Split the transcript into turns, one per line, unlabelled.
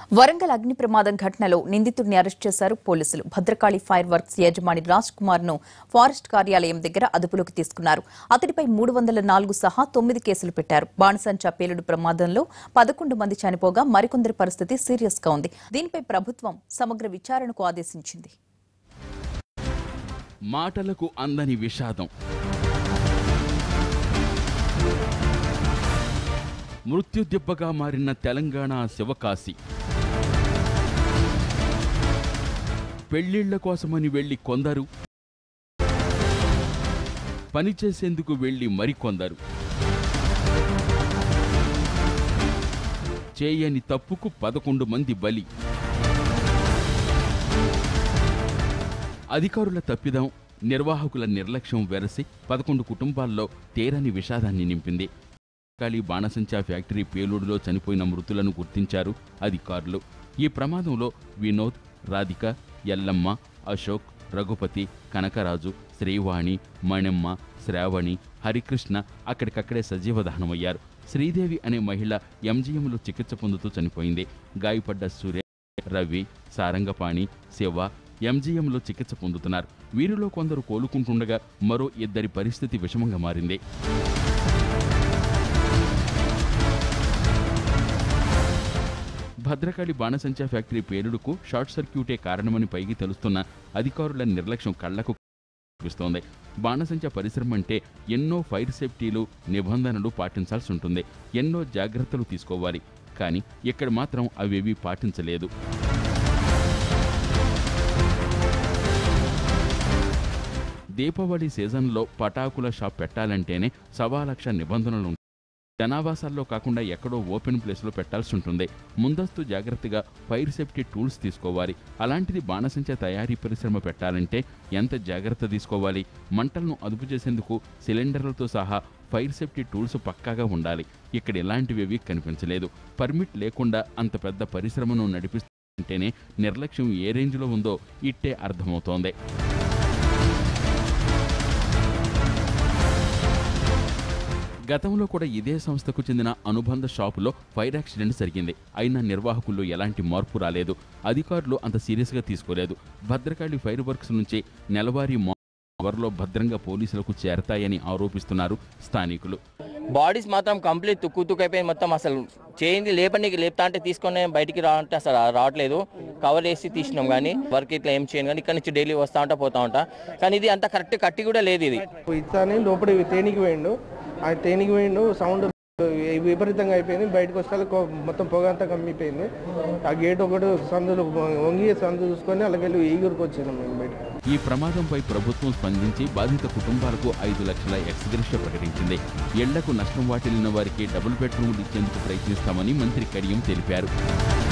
వరంగల్ అగ్ని ప్రమాదం ఘటనలో నిందితుడిని అరెస్ట్ చేశారు పోలీసులు భద్రకాళి ఫైర్ వర్క్స్ యజమాని రాజ్ కుమార్ ను ఫారెస్ట్ కార్యాలయం దగ్గర అదుపులోకి తీసుకున్నారు అతడిపై మూడు వందల నాలుగు సహా తొమ్మిది కేసులు పెట్టారు బాణసంచా పేలుడు ప్రమాదంలో పదకొండు మంది చనిపోగా మరికొందరి పరిస్థితి సీరియస్ గా ఉంది దీనిపై ప్రభుత్వం సమగ్ర విచారణకు ఆదేశించింది
మాటలకు అందని విషాదం మృత్యుదిబ్బగా మారిన తెలంగాణ శివకాశి పెళ్లిళ్ల కోసమని వెళ్లి కొందరు పనిచేసేందుకు వెళ్లి మరికొందరు చేయని తప్పుకు పదకొండు మంది బలి అధికారుల తప్పిదం నిర్వాహకుల నిర్లక్ష్యం వెరసి పదకొండు కుటుంబాల్లో తేరని విషాదాన్ని నింపింది కాళీ బాణసంచా ఫ్యాక్టరీ పేలుడులో చనిపోయిన మృతులను గుర్తించారు అధికారులు ఈ ప్రమాదంలో వినోద్ రాధిక ఎల్లమ్మ అశోక్ రఘుపతి కనకరాజు శ్రీవాణి మణెమ్మ శ్రావణి హరికృష్ణ అక్కడికక్కడే సజీవ దహనమయ్యారు శ్రీదేవి అనే మహిళ ఎంజీఎంలో చికిత్స పొందుతూ చనిపోయింది గాయపడ్డ సూర్య రవి సారంగపాణి శివ ఎంజీఎంలో చికిత్స పొందుతున్నారు వీరిలో కొందరు కోలుకుంటుండగా మరో ఇద్దరి పరిస్థితి విషమంగా మారింది భద్రకాళి బాణసంచా ఫ్యాక్టరీ పేలుడుకు షార్ట్ సర్క్యూటే కారణమని పైకి తెలుస్తున్న అధికారుల నిర్లక్ష్యం కళ్లకు కనిపిస్తోంది బాణసంచా పరిశ్రమ అంటే ఎన్నో ఫైర్ సేఫ్టీలు నిబంధనలు పాటించాల్సి ఉంటుంది ఎన్నో జాగ్రత్తలు తీసుకోవాలి కానీ ఇక్కడ మాత్రం అవేవీ పాటించలేదు దీపావళి సీజన్లో పటాకుల షాప్ పెట్టాలంటేనే సవా లక్ష నిబంధనలు ఉంటాయి. జనావాసాల్లో కాకుండా ఎక్కడో ఓపెన్ ప్లేస్లో పెట్టాల్సి ఉంటుంది ముందస్తు జాగ్రత్తగా ఫైర్ సేఫ్టీ టూల్స్ తీసుకోవాలి అలాంటిది బాణసంచ తయారీ పరిశ్రమ పెట్టాలంటే ఎంత జాగ్రత్త తీసుకోవాలి మంటలను అదుపు చేసేందుకు సిలిండర్లతో సహా ఫైర్ సేఫ్టీ టూల్స్ పక్కాగా ఉండాలి ఇక్కడ ఇలాంటివి కనిపించలేదు పర్మిట్ లేకుండా అంత పెద్ద పరిశ్రమను నడిపిస్తుంటేనే నిర్లక్ష్యం ఏ రేంజ్లో ఉందో ఇట్టే అర్థమవుతోంది గతంలో కూడా ఇదే సంస్థకు చెందిన అనుబంధ షాపులో ఫైర్ యాక్సిడెంట్ జరిగింది అయినా నిర్వాహకుల్లో ఎలాంటి మార్పు రాలేదు అధికారులు అంత సీరియస్గా తీసుకోలేదు భద్రకాళి ఫైర్ వర్క్స్ నుంచి నెలవారీ మా- అవర్లో భద్రంగా పోలీసులకు చేరతాయని ఆరోపిస్తున్నారు స్థానికులు
బాడీస్ మాత్రం కంప్లీట్ తుక్కు తుక్కు అయిపోయి మొత్తం అసలు చేయింది లేపనికి లేపుతా అంటే తీసుకొని బయటికి రా అంటే అసలు రావట్లేదు కవర్ వేసి తీసినాం కానీ వర్క్ ఇట్లా ఏం చేయను కానీ ఇక్కడ నుంచి డైలీ వస్తూ ఉంటా పోతా ఉంటా కానీ ఇది అంత కరెక్ట్ కట్టి కూడా లేదు ఇది
ఇస్తాని లోపల తేనికి పోయిండు ఆ తేనికి పోయిండు సౌండ్ విపరీతంగా అయిపోయింది బయటకు వస్తే మొత్తం పొగ అంతా కమ్మిపోయింది ఆ గేట్ ఒకటి సందులు వంగి సందు చూసుకొని అలాగెళ్ళి ఈగురికి వచ్చినాం మేము బయట
ఈ ప్రమాదంపై ప్రభుత్వం స్పందించి బాధిత కుటుంబాలకు ఐదు లక్షల ఎక్స్గ్రెష ప్రకటించింది ఇళ్లకు నష్టం వాటిల్లిన వారికి డబుల్ బెడ్రూమ్లు ఇచ్చేందుకు ప్రయత్నిస్తామని మంత్రి కడియం తెలిపారు